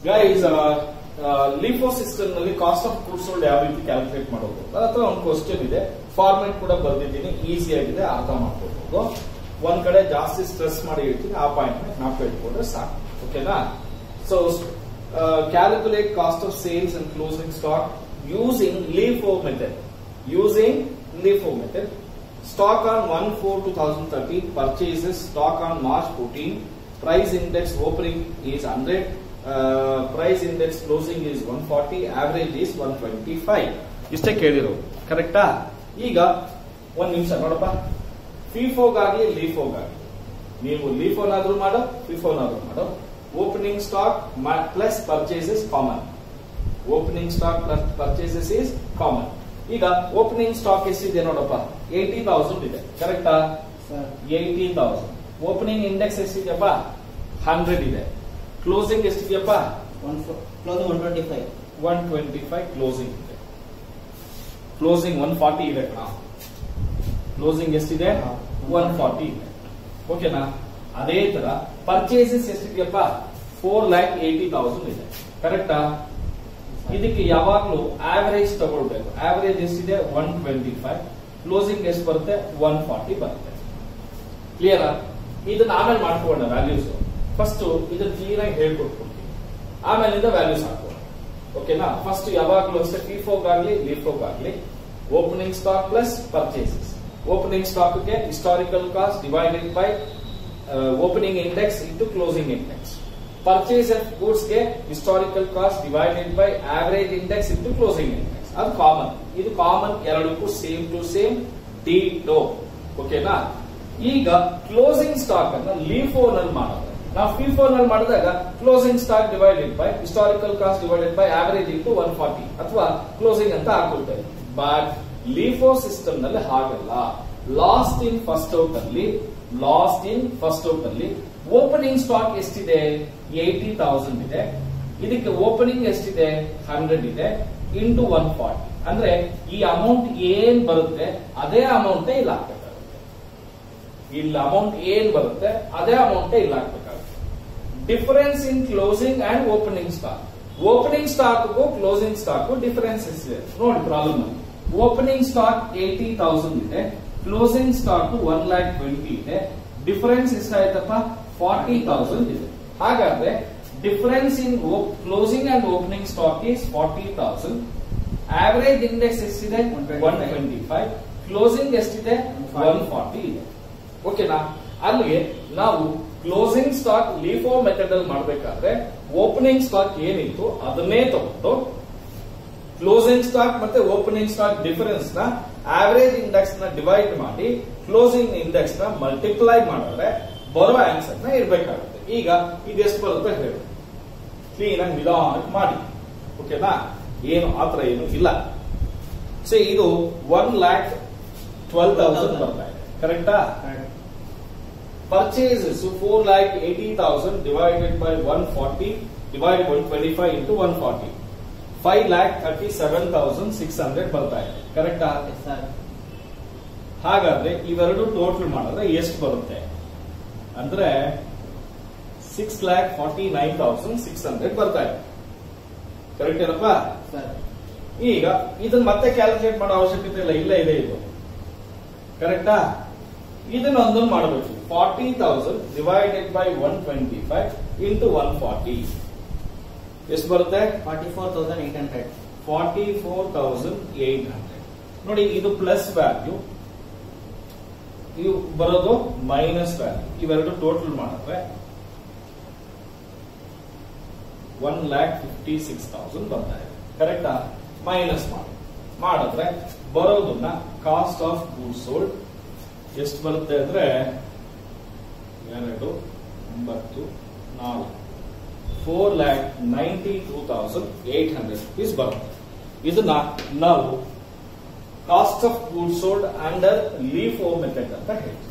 Guys LIFO system ನಲ್ಲಿ cost of goods sold ಯಾವ ರೀತಿ ಕ್ಯಾಲ್ಕುಲೇಟ್ ಮಾಡೋದು ನನ್ನ ಹತ್ರ ಒಂದು ಕ್ವಶನ್ ಇದೆ ಫಾರ್ಮೆಟ್ ಕೂಡ ಬರ್ದಿದ್ದೀನಿ ಈಸಿ ಆಗಿದೆ ಅರ್ಥ ಮಾಡ್ಕೋಬಹುದು ಒಂದ್ ಕಡೆ ಜಾಸ್ತಿ ಸ್ಟ್ರೆಸ್ ಮಾಡಿ ಹೇಳ್ತೀನಿ ಆ ಪಾಯಿಂಟ್ ನಾಲ್ಕು ಇಟ್ಕೊಂಡ್ರೆ ಸಾಕು ಓಕೆನಾ so calculate cost of sales and closing stock using LIFO method using LIFO method stock on one four two thousand thirteen purchases stock on March fourteen price index opening is hundred price index closing is one forty average is one twenty five ಇಷ್ಟೇ ಕೇಳಿರೋದು ಕರೆಕ್ಟಾ ಈಗ ಒಂದ್ ನಿಮಿಷ ನೋಡಪ್ಪ ಫಿಫೋಗಾಗ್ಲಿ ಲೀಫೋಗಾಗ್ಲಿ ನೀವು ಲೀಫೋನಾದ್ರೂ ಮಾಡೋ ಫಿಫೋನಾದ್ರೂ ಮಾಡೋ opening stock plus purchases common opening stock plus purchases is common ಈಗ ಓಪನಿಂಗ್ ಸ್ಟಾಕ್ ಎಷ್ಟಿದೆ ನೋಡಪ್ಪ ಏಯ್ಟಿ ತೌಸಂಡ್ ಇದೆ ಕರೆಕ್ಟಾ sir eighty thousand opening index ಎಷ್ಟಿದೆಯಪ್ಪ ಹಂಡ್ರೆಡ್ ಇದೆ ಕ್ಲೋಸಿಂಗ್ ಎಷ್ಟಿದೆಯಪ್ಪ one closing one twenty five one twenty five closing ಇದೆ closing one forty ಇದೆ ಕಣ ಕ್ಲೋಸಿಂಗ್ ಎಷ್ಟಿದೆ ಹಾ. ಒನ್ ಫಾರ್ಟಿ ಇದೆ ಓಕೆನಾ ಅದೇ ತರ ಪರ್ಚೇಸಸ್ ಎಷ್ಟಿದೆಯಪ್ಪ ಫೋರ್ ಲ್ಯಾಕ್ ಏಯ್ಟಿ ತೌಸಂಡ್ ಇದೆ ಕರೆಕ್ಟಾ ಇದಕ್ಕೆ ಯಾವಾಗ್ಲೂ ಆವರೇಜ್ ತಗೊಳ್ಬೇಕು ಆವರೇಜ್ ಎಷ್ಟಿದೆ ಒನ್ ಟ್ವೆಂಟಿ ಫೈವ್ ಕ್ಲೋಸಿಂಗ್ ಎಷ್ಟು ಬರುತ್ತೆ ಒನ್ ಫಾರ್ಟಿ ಬರುತ್ತೆ ಕ್ಲಿಯರ್ ಇದನ್ನ ಆಮೇಲೆ ಮಾಡ್ಕೊಳ್ಳೋಣ ವ್ಯಾಲ್ಯೂಸ್ ಫಸ್ಟ್ ಇದನ್ನ ಕ್ಲಿಯರ್ ಆಗಿ ಹೇಳ್ಕೊಟ್ಕೊಡ್ತೀನಿ ಆಮೇಲಿಂದ ವ್ಯಾಲ್ಯೂಸ್ ಹಾಕೋಣ ಓಕೆನಾ ಫಸ್ಟ್ ಯಾವಾಗ್ಲೂ ಅಷ್ಟೇ ಪಿಫೋಗಾಗ್ಲಿ ಲಿಫೋಗಾಗ್ಲಿ opening stock plus purchases opening stock ಗೆ historical cost divided by opening index into closing index purchase of goods ಗೆ historical cost divided by average index into closing index ಅದು ಕಾಮನ್ ಇದು ಕಾಮನ್ ಎರಡಕ್ಕೂ same to same ditto ಓಕೆನಾ ಈಗ closing stock ಅನ್ನ LIFO ನಲ್ಲಿ ಮಾಡೋದು ನಾವು ಫಿಫೋ ನಲ್ಲಿ ಮಾಡಿದಾಗ closing stock divided by historical cost divided by average into one forty ಅಥವಾ ಕ್ಲೋಸಿಂಗ್ ಅಂತ ಹಾಕೊಳ್ತೇವೆ ಬಟ್ ಲಿಫೋ ಸಿಸ್ಟಮ್ ನಲ್ಲಿ ಹಾಗಲ್ಲ ಲಾಸ್ಟ್ ಇನ್ ಫಸ್ಟ್ ಔಟ್ ಅಲ್ಲಿ ಲಾಸ್ಟ್ ಇನ್ ಫಸ್ಟ್ ಔಟ್ ಅಲ್ಲಿ ಓಪನಿಂಗ್ ಸ್ಟಾಕ್ ಎಷ್ಟಿದೆ ಏಯ್ಟಿ ತೌಸಂಡ್ ಇದೆ ಇದಕ್ಕೆ ಓಪನಿಂಗ್ ಎಷ್ಟಿದೆ ಹಂಡ್ರೆಡ್ ಇದೆ ಇಂಟು ಒನ್ ಫಾರ್ಟಿ ಅಂದ್ರೆ ಈ ಅಮೌಂಟ್ ಏನ್ ಬರುತ್ತೆ ಅದೇ ಅಮೌಂಟ್ ಇಲ್ಲಿ ಹಾಕ್ಬೇಕಾಗುತ್ತೆ ಇಲ್ಲಿ ಅಮೌಂಟ್ ಏನ್ ಬರುತ್ತೆ ಅದೇ ಅಮೌಂಟ್ ಇಲ್ಲಿ ಹಾಕ್ಬೇಕಾಗುತ್ತೆ difference in closing and opening stock opening ಸ್ಟಾಕ್ಗೂ ಕ್ಲೋಸಿಂಗ್ ಸ್ಟಾಕ್ ಡಿಫರೆನ್ಸ್ ಇದೆ ನೋಡಿ problem opening stock eighty thousand ಇದೆ closing stock one lakh twenty ಇದೆ ಡಿಫರೆನ್ಸ್ ಎಷ್ಟಾಯ್ತಪ್ಪ ಫಾರ್ಟಿ ತೌಸಂಡ್ ಇದೆ ಹಾಗಾದ್ರೆ difference in closing and opening stock is forty thousand average index ಎಷ್ಟಿದೆ one 125. Twenty five closing ಎಷ್ಟಿದೆ 140. ಒನ್ ಫಾರ್ಟಿ ಇದೆ ಓಕೆನಾ ಅಲ್ಲಿಗೆ ನಾವು ಕ್ಲೋಸಿಂಗ್ ಸ್ಟಾಕ್ ಲಿಫೋ ಮೆಥಡ್ ಅಲ್ಲಿ ಮಾಡಬೇಕಾದ್ರೆ ಓಪನಿಂಗ್ ಸ್ಟಾಕ್ ಏನಿತ್ತು ಅದನ್ನೇ ತಗೊಂಡು ಕ್ಲೋಸಿಂಗ್ ಸ್ಟಾಕ್ ಮತ್ತೆ ಓಪನಿಂಗ್ ಸ್ಟಾಕ್ ಡಿಫರೆನ್ಸ್ ನ ಆವರೇಜ್ ಇಂಡೆಕ್ಸ್ ನ ಡಿವೈಡ್ ಮಾಡಿ ಕ್ಲೋಸಿಂಗ್ ಇಂಡೆಕ್ಸ್ ನ ಮಲ್ಟಿಪ್ಲೈ ಮಾಡಿದ್ರೆ ಬರೋ ಆನ್ಸರ್ ನ ಇರ್ಬೇಕಾಗುತ್ತೆ ಈಗ ಇದು ಎಷ್ಟು ಬರುತ್ತೆ ಹೇಳಿ ಕ್ಲೀನ್ ಆಗಿ ನಿಧಾನಕ್ಕೆ ಮಾಡಿ ಓಕೆನಾ ಏನು ಆತರ ಏನು ಇಲ್ಲ ಸೊ ಇದು ಒನ್ ಲ್ಯಾಕ್ ಟ್ವೆಲ್ ತೌಸಂಡ್ ಬರ್ತಾ ಇದೆ ಕರೆಕ್ಟಾ purchases four lakh eighty thousand divided by one forty divide one twenty five into one forty five lakh thirty seven thousand six hundred ಬರ್ತಾ ಇದೆ ಕರೆಕ್ಟಾ ಸರ್ ಹಾಗಾದ್ರೆ ಇವೆರಡು ಟೋಟಲ್ ಮಾಡಿದ್ರೆ ಎಷ್ಟು ಬರುತ್ತೆ ಅಂದ್ರೆ six lakh forty nine thousand six hundred ಬರ್ತಾ ಇದೆ ಕರೆಕ್ಟ್ ಏನಪ್ಪ ಸರ್ ಈಗ ಇದನ್ನ ಮತ್ತೆ ಕ್ಯಾಲ್ಕುಲೇಟ್ ಮಾಡೋ ಅವಶ್ಯಕತೆ ಇಲ್ಲ ಇಲ್ಲೇ ಇದೆ ಇದು ಕರೆಕ್ಟಾ ಇದನ್ನ ಒಂದೊಂದು ಮಾಡಬೇಕು forty thousand divided by one twenty five into one forty ಎಷ್ಟು ಬರುತ್ತೆ forty four thousand eight hundred forty four thousand eight hundred ನೋಡಿ ಇದು ಪ್ಲಸ್ ವ್ಯಾಲ್ಯೂ ಇದು ಬರೋದು ಮೈನಸ್ ವ್ಯಾಲ್ಯೂ ಇವೆರಡು ಟೋಟಲ್ ಮಾಡಿದ್ರೆ one lakh fifty six thousand ಬರ್ತಾ ಇದೆ ಕರೆಕ್ಟಾ ಮೈನಸ್ ಮಾಡಿ ಮಾಡಿದ್ರೆ ಬರೋದನ್ನ ಕಾಸ್ಟ್ ಆಫ್ ಗೂಡ್ ಸೋಲ್ಡ್ ಎಷ್ಟು ಬರುತ್ತೆ ಅಂದ್ರೆ ಎರಡು ಒಂಬತ್ತು ನಾಲ್ಕು four lakh ninety two thousand eight hundred rupees ಬರುತ್ತೆ ಇದನ್ನ ನಾವು cost of good sold under LIFO method ಅಂತ ಹೇಳ್ತೀವಿ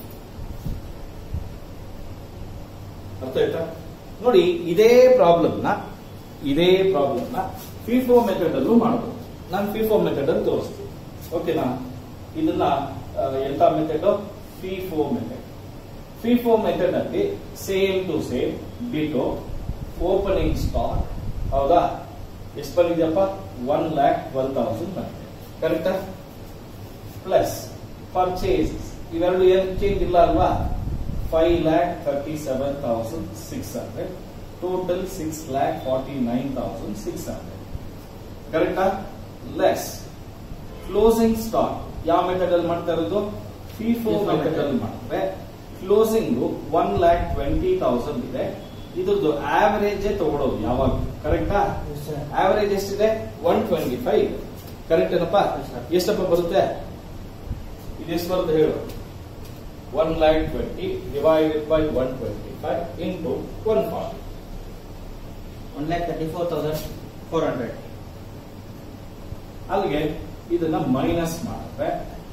ಅರ್ಥ ಆಯ್ತಾ ನೋಡಿ ಇದೇ ಪ್ರಾಬ್ಲಮ್ ನ ಇದೇ ಪ್ರಾಬ್ಲಮ್ ನ ಫಿಫೋ ಮೆಥಡ್ ಅಲ್ಲೂ ಮಾಡಬಹುದು ನಾನು ಫಿಫೋ ಮೆಥಡ್ ಅಲ್ಲಿ ತೋರಿಸ್ತೀನಿ ಓಕೆನಾ ಇದನ್ನ ಆ, ಎಂತ method FIFO method FIFO method ಅಲ್ಲಿ same to same ditto opening stock ಹೌದಾ ಎಷ್ಟು ಬಂದಿದೆಯಪ್ಪ ಒನ್ ಲ್ಯಾಕ್ ಟ್ವೆಲ್ ತೌಸಂಡ್ ಬಂದಿದೆ ಕರೆಕ್ಟಾ ಪ್ಲಸ್ ಪರ್ಚೇಸ್ ಇವೆರಡು ಏನು ಚೇಂಜ್ ಇಲ್ಲ ಅಲ್ವಾ five lakh thirty seven thousand six hundred total six lakh forty nine thousand six hundred ಕರೆಕ್ಟಾ ಲೆಸ್ ಕ್ಲೋಸಿಂಗ್ ಸ್ಟಾಕ್ ಯಾವ ಮೆಥಡ್ ಅಲ್ಲಿ ಮಾಡ್ತಾ ಇರೋದು ಫಿಫೋ FIFO ಮೆಥಡ್ ಅಲ್ಲಿ method. ಮಾಡಿದ್ರೆ closing one lakh twenty thousand ಇದೆ ಇದ್ರದ್ದು ಆವರೇಜ್ ತಗೊಳ್ಳೋದು ಯಾವಾಗ ಕರೆಕ್ಟಾ ಆವರೇಜ್ ಎಷ್ಟಿದೆ ಒನ್ ಟ್ವೆಂಟಿ ಫೈವ್ ಕರೆಕ್ಟ್ ಏನಪ್ಪ Yes, sir. ಎಷ್ಟಪ್ಪ ಬರುತ್ತೆ ಇದು ಎಷ್ಟು ಬರುತ್ತೆ ಹೇಳು one lakh twenty divided by one twenty five into one forty one lakh thirty four thousand four hundred ಅಲ್ಲಿಗೆ ಇದನ್ನ ಮೈನಸ್ ಮಾಡಿದ್ರೆ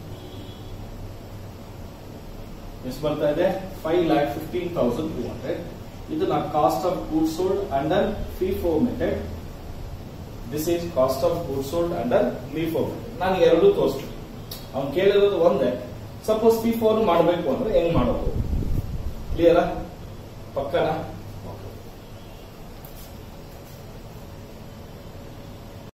ಎಷ್ಟು ಬರ್ತಾ ಇದೆ five lakh fifteen thousand two hundred ಇದನ್ನ cost of good sold under FIFO method this is cost of good sold under FIFO method ನಾನು ಎರಡು ತೋರಿಸ್ತೀನಿ ಅವ್ನು ಕೇಳಿರೋದು ಒಂದೇ ಸಪೋಸ್ ಫಿಫೋನ್ ಮಾಡಬೇಕು ಅಂದ್ರೆ ಹೆಂಗ್ ಮಾಡೋದು ಕ್ಲಿಯರಾ ಪಕ್ಕನಾ